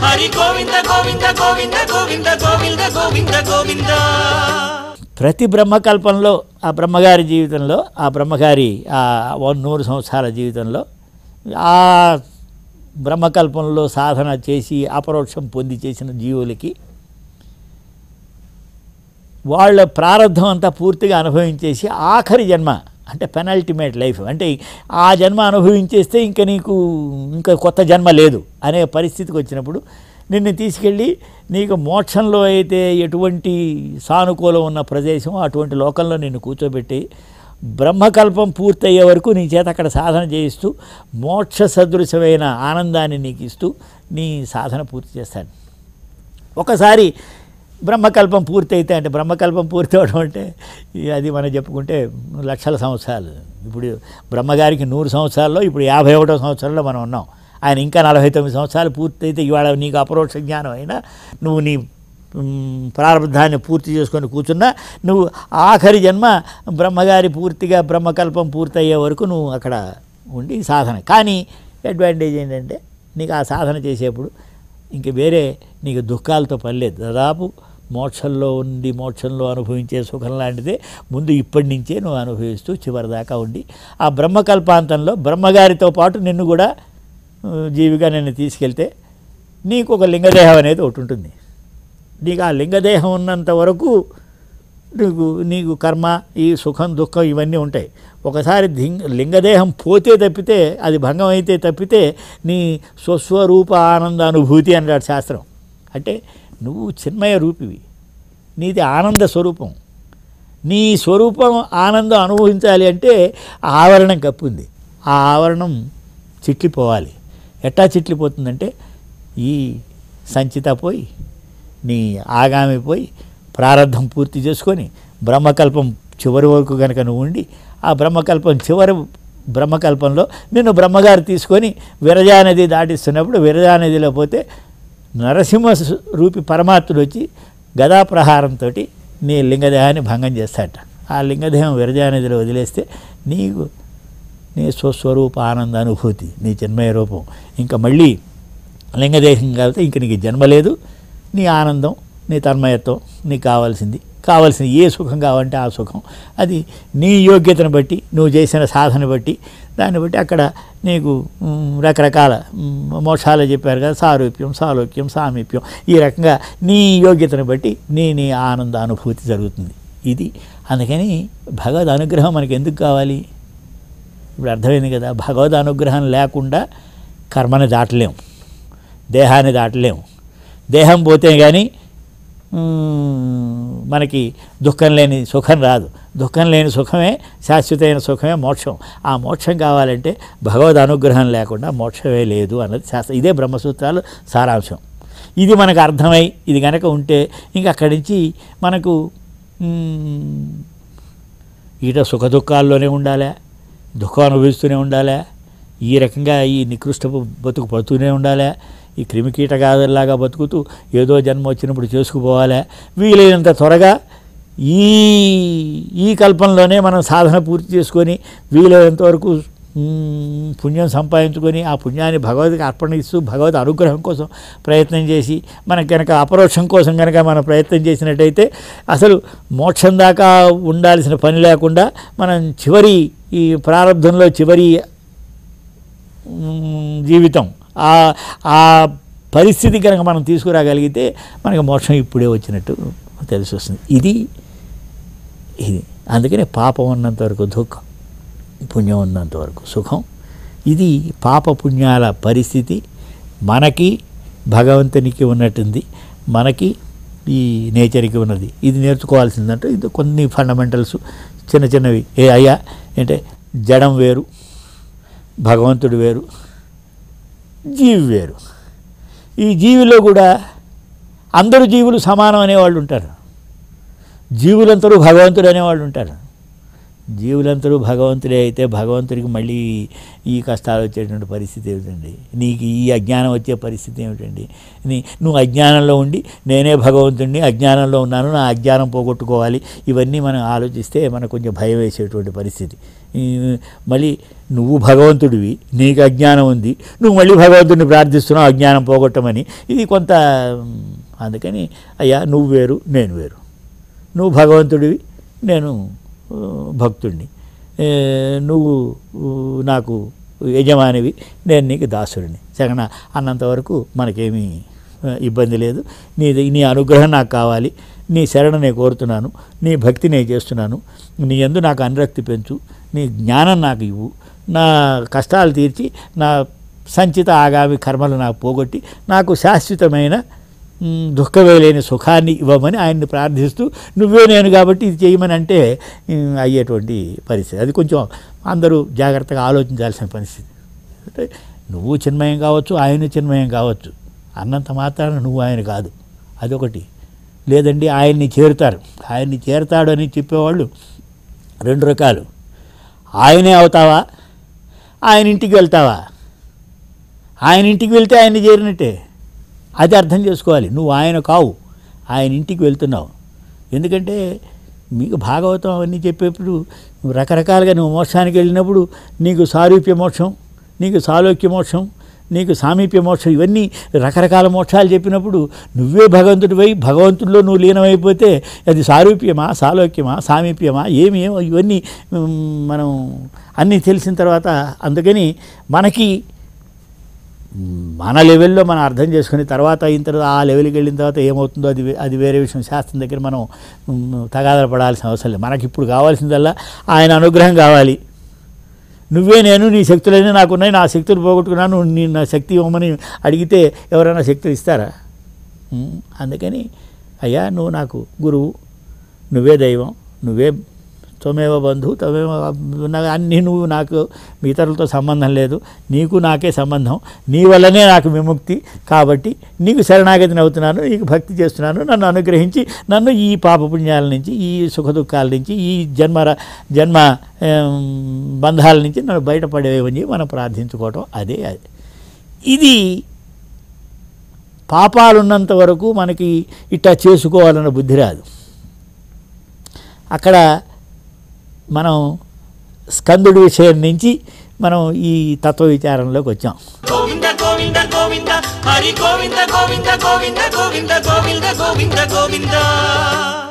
హరి గోవింద గోవింద గోవింద గోవింద గోవింద గోవింద గోవింద ప్రతి బ్రహ్మకల్పంలో ఆ బ్రహ్మగారి జీవితంలో ఆ బ్రహ్మగారి ఆ ఓ నూరు సంవత్సరాల జీవితంలో ఆ బ్రహ్మకల్పంలో సాధన చేసి అపరోక్షం పొంది చేసిన జీవులకి వాళ్ళ ప్రారంధం అంతా పూర్తిగా అనుభవించేసి ఆఖరి జన్మ అంటే పెనల్టిమేట్ లైఫ్ అంటే ఆ జన్మ అనుభవించేస్తే ఇంకా నీకు ఇంకా కొత్త జన్మ లేదు అనే పరిస్థితికి వచ్చినప్పుడు నిన్ను తీసుకెళ్ళి నీకు మోక్షంలో అయితే ఎటువంటి సానుకూలం ఉన్న ప్రదేశం అటువంటి లోకంలో నిన్ను కూర్చోబెట్టి బ్రహ్మకల్పం పూర్తయ్యే వరకు నీ చేత అక్కడ సాధన చేయిస్తూ మోక్ష సదృశమైన ఆనందాన్ని నీకు ఇస్తూ నీ సాధన పూర్తి చేస్తాడు ఒకసారి బ్రహ్మకల్పం పూర్తయితే అంటే బ్రహ్మకల్పం పూర్తి అవడం అంటే ఈ అది మనం చెప్పుకుంటే లక్షల సంవత్సరాలు ఇప్పుడు బ్రహ్మగారికి నూరు సంవత్సరాల్లో ఇప్పుడు యాభై ఒకటో సంవత్సరంలో మనం ఉన్నాం ఆయన ఇంకా నలభై తొమ్మిది సంవత్సరాలు పూర్తయితే ఇవాళ నీకు అపరోక్ష జ్ఞానం అయినా నువ్వు నీ మ్, ప్రారంధాన్ని పూర్తి చేసుకొని కూర్చున్నా నువ్వు ఆఖరి జన్మ బ్రహ్మగారి పూర్తిగా బ్రహ్మకల్పం పూర్తయ్యే వరకు నువ్వు అక్కడ ఉండి సాధన కానీ అడ్వాంటేజ్ ఏంటంటే నీకు ఆ సాధన చేసేప్పుడు ఇంక వేరే నీకు దుఃఖాలతో పని లేదు దాదాపు మోక్షంలో ఉండి మోక్షంలో అనుభవించే సుఖం లాంటిదే ముందు ఇప్పటి నుంచే నువ్వు అనుభవిస్తూ చివరి దాకా ఉండి ఆ బ్రహ్మకల్పాంతంలో బ్రహ్మగారితో పాటు నిన్ను కూడా ఆ, జీవిగా నిన్ను తీసుకెళ్తే నీకు ఒక లింగదేహం అనేది ఒకటి ఉంటుంది నీకు ఆ లింగదేహం ఉన్నంత వరకు నీకు నీకు కర్మ ఈ సుఖం దుఃఖం ఇవన్నీ ఉంటాయి ఒకసారి దింగ్ లింగదేహం పోతే తప్పితే అది భంగం అయితే తప్పితే నీ స్వస్వరూప ఆనంద అనుభూతి అంటాడు శాస్త్రం అంటే నువ్వు చిన్మయ రూపివి నీది ఆనంద స్వరూపం నీ స్వరూపం ఆనందం అనుభవించాలి అంటే ఆ ఆవరణం కప్పుంది ఆ ఆవరణం చిట్లిపోవాలి ఎట్టా చిట్లిపోతుందంటే ఈ సంచిత పోయి నీ ఆగామి పోయి ప్రారంధం పూర్తి చేసుకొని బ్రహ్మకల్పం చివరి వరకు కనుక నువ్వు ఉండి ఆ బ్రహ్మకల్పం చివరి బ్రహ్మకల్పంలో నిన్ను బ్రహ్మగారు తీసుకొని విరజానది దాటిస్తున్నప్పుడు విరజానదిలో పోతే నరసింహ సు- రూపి పరమాత్ముడు వచ్చి గదా ప్రహారంతో నీ లింగదేహాన్ని భంగం చేస్తాడట ఆ లింగదేహం విరజానదిలో వదిలేస్తే నీకు నీ స్వస్వరూప ఆనంద అనుభూతి నీ జన్మయ రూపం ఇంకా మళ్ళీ లింగదేహం కాబట్టి ఇంక నీకు జన్మ లేదు నీ ఆనందం నీ తన్మయత్వం నీకు కావాల్సింది కావాల్సిన ఏ సుఖం కావాలంటే ఆ సుఖం అది నీ యోగ్యతను బట్టి నువ్వు చేసిన సాధన బట్టి దాన్ని బట్టి అక్కడ నీకు మ్, రకరకాల మ్, మోక్షాలు చెప్పారు కదా సారూప్యం సాలోక్యం సామీప్యం ఈ రకంగా నీ యోగ్యతను బట్టి నీ నీ ఆనంద అనుభూతి జరుగుతుంది ఇది అందుకని భగవద్ అనుగ్రహం మనకి ఎందుకు కావాలి ఇప్పుడు అర్థమైంది కదా భగవద్ అనుగ్రహం లేకుండా కర్మని దాటలేం దేహాన్ని దాటలేం దేహం పోతే కానీ మనకి దుఃఖం లేని సుఖం రాదు దుఃఖం లేని సుఖమే శాశ్వతమైన సుఖమే మోక్షం ఆ మోక్షం కావాలంటే భగవద్ అనుగ్రహం లేకుండా మోక్షమే లేదు అన్నది శాస్త్రం ఇదే బ్రహ్మసూత్రాలు సారాంశం ఇది మనకు అర్థమై ఇది కనుక ఉంటే ఇంక అక్కడి నుంచి మనకు మ్, ఈట సుఖ దుఃఖాల్లోనే ఉండాలా దుఃఖం అనుభవిస్తూనే ఉండాలా ఈ రకంగా ఈ నికృష్టపు బతుకు పడుతూనే ఉండాలా ఈ క్రిమికీటకాదులాగా బతుకుతూ ఏదో జన్మ వచ్చినప్పుడు చేసుకుపోవాలా వీలైనంత త్వరగా ఈ ఈ కల్పంలోనే మనం సాధన పూర్తి చేసుకొని వీలైనంత వరకు మ్, పుణ్యం సంపాదించుకొని ఆ పుణ్యాన్ని భగవద్కి అర్పణ ఇస్తూ భగవద్ అనుగ్రహం కోసం ప్రయత్నం చేసి మనకి కనుక అపరోక్షం కోసం కనుక మనం ప్రయత్నం చేసినట్టయితే అసలు మోక్షం దాకా ఉండాల్సిన పని లేకుండా మనం చివరి ఈ ప్రారంభంలో చివరి మ్, జీవితం ఆ ఆ పరిస్థితి కనుక మనం తీసుకురాగలిగితే మనకి మోక్షం ఇప్పుడే వచ్చినట్టు తెలిసి వస్తుంది ఇది ఇది అందుకనే పాపం ఉన్నంత వరకు దుఃఖం పుణ్యం ఉన్నంత వరకు సుఖం ఇది పాప పుణ్యాల పరిస్థితి మనకి భగవంతునికి ఉన్నట్టుంది మనకి ఈ నేచర్కి ఉన్నది ఇది నేర్చుకోవాల్సిందంటే ఇది కొన్ని ఫండమెంటల్స్ చిన్న చిన్నవి ఏ అయ్యా అంటే జడం వేరు భగవంతుడు వేరు జీవి వేరు ఈ జీవిలో కూడా అందరు జీవులు సమానం అనేవాళ్ళు ఉంటారు జీవులందరూ భగవంతుడు అనేవాళ్ళు ఉంటారు జీవులందరూ భగవంతుడే అయితే భగవంతుడికి మళ్ళీ ఈ కష్టాలు వచ్చేటువంటి పరిస్థితి ఏమిటండి నీకు ఈ అజ్ఞానం వచ్చే పరిస్థితి ఏమిటండి నీ నువ్వు అజ్ఞానంలో ఉండి నేనే భగవంతుడిని అజ్ఞానంలో ఉన్నాను నా అజ్ఞానం పోగొట్టుకోవాలి ఇవన్నీ మనం ఆలోచిస్తే మనకు కొంచెం భయం వేసేటువంటి పరిస్థితి ఈ, మళ్ళీ నువ్వు భగవంతుడివి నీకు అజ్ఞానం ఉంది నువ్వు మళ్ళీ భగవంతుడిని ప్రార్థిస్తున్నావు అజ్ఞానం పోగొట్టమని ఇది కొంత ఉమ్, అందుకని అయ్యా నువ్వు వేరు నేను వేరు నువ్వు భగవంతుడివి నేను ఆ, భక్తుడిని ఏ, నువ్వు ఊ, నాకు యజమానివి నేను నీకు దాసుడిని సగన అన్నంతవరకు మనకేమీ ఆ, ఇబ్బంది లేదు నీ నీ అనుగ్రహం నాకు కావాలి నీ శరణ నేను కోరుతున్నాను నీ భక్తి నేను చేస్తున్నాను నీ ఎందు నాకు అనురక్తి పెంచు నీ జ్ఞానం నాకు ఇవ్వు నా కష్టాలు తీర్చి నా సంచిత ఆగామి కర్మలు నాకు పోగొట్టి నాకు శాశ్వతమైన మ్, దుఃఖమే లేని సుఖాన్ని ఇవ్వమని ఆయన్ని ప్రార్థిస్తూ నువ్వే నేను కాబట్టి ఇది చేయమని అంటే మ్, అయ్యేటువంటి పరిస్థితి అది కొంచెం అందరూ జాగ్రత్తగా ఆలోచించాల్సిన పరిస్థితి అంటే నువ్వు చిన్మయం కావచ్చు ఆయన చిన్మయం కావచ్చు అన్నంత మాత్రాన నువ్వు ఆయన కాదు అదొకటి లేదండి ఆయన్ని చేరుతారు ఆయన్ని చేరుతాడు అని చెప్పేవాళ్ళు రెండు రకాలు ఆయనే అవుతావా ఆయన ఇంటికి వెళ్తావా ఆయన ఇంటికి వెళ్తే ఆయన్ని చేరినట్టే అది అర్థం చేసుకోవాలి నువ్వు ఆయన కావు ఆయన ఇంటికి వెళ్తున్నావు ఎందుకంటే మీకు భాగవతం అవన్నీ చెప్పేప్పుడు రకరకాలుగా నువ్వు మోక్షానికి వెళ్ళినప్పుడు నీకు సారూప్య మోక్షం నీకు సాలోక్య మోక్షం నీకు సామీప్య మోక్షం ఇవన్నీ రకరకాల మోక్షాలు చెప్పినప్పుడు నువ్వే భగవంతుడివై భగవంతుడిలో నువ్వు లీనమైపోతే అది సారూప్యమా సాలోక్యమా సామీప్యమా ఏమి ఏమో ఇవన్నీ ఉమ్, మనం అన్నీ తెలిసిన తర్వాత అందుకని మనకి మన లెవెల్లో మనం అర్థం చేసుకుని తర్వాత అయిన తర్వాత ఆ లెవెల్కి వెళ్ళిన తర్వాత ఏమవుతుందో అది వే- అది వేరే విషయం శాస్త్రం దగ్గర మనం ఉమ్, తగాదలు పడాల్సిన అవసరం లేదు మనకి ఇప్పుడు కావాల్సిందల్లా ఆయన అనుగ్రహం కావాలి నువ్వే నేను నీ శక్తులన్నీ నాకున్నాయి నా శక్తులు పోగొట్టుకున్నాను నీ నా శక్తి ఇవ్వమని అడిగితే ఎవరైనా శక్తులు ఇస్తారా ఉమ్, అందుకని అయ్యా నువ్వు నాకు గురువు నువ్వే దైవం నువ్వే త్వమేవ బంధు త్వమేవ నా- అన్నీ నువ్వు నాకు మీ ఇతరులతో సంబంధం లేదు నీకు నాకే సంబంధం నీ వల్లనే నాకు విముక్తి కాబట్టి నీకు శరణాగతిని అవుతున్నాను నీకు భక్తి చేస్తున్నాను నన్ను అనుగ్రహించి నన్ను ఈ పాపపుణ్యాల నుంచి ఈ సుఖ దుఃఖాల నుంచి ఈ జన్మ ర- జన్మ ఏం, బంధాల నుంచి నన్ను బయటపడేవని మనం ప్రార్థించుకోవటం అదే అది ఇది పాపాలున్నంత వరకు మనకి ఇట్టా చేసుకోవాలన్న బుద్ధి రాదు అక్కడ మనం స్కందుడి విషయం నుంచి మనం ఈ తత్వ విచారంలోకి వచ్చాం గోవింద గోవింద గోవింద హరి గోవింద గోవింద గోవింద గోవింద గోవింద గోవింద గోవింద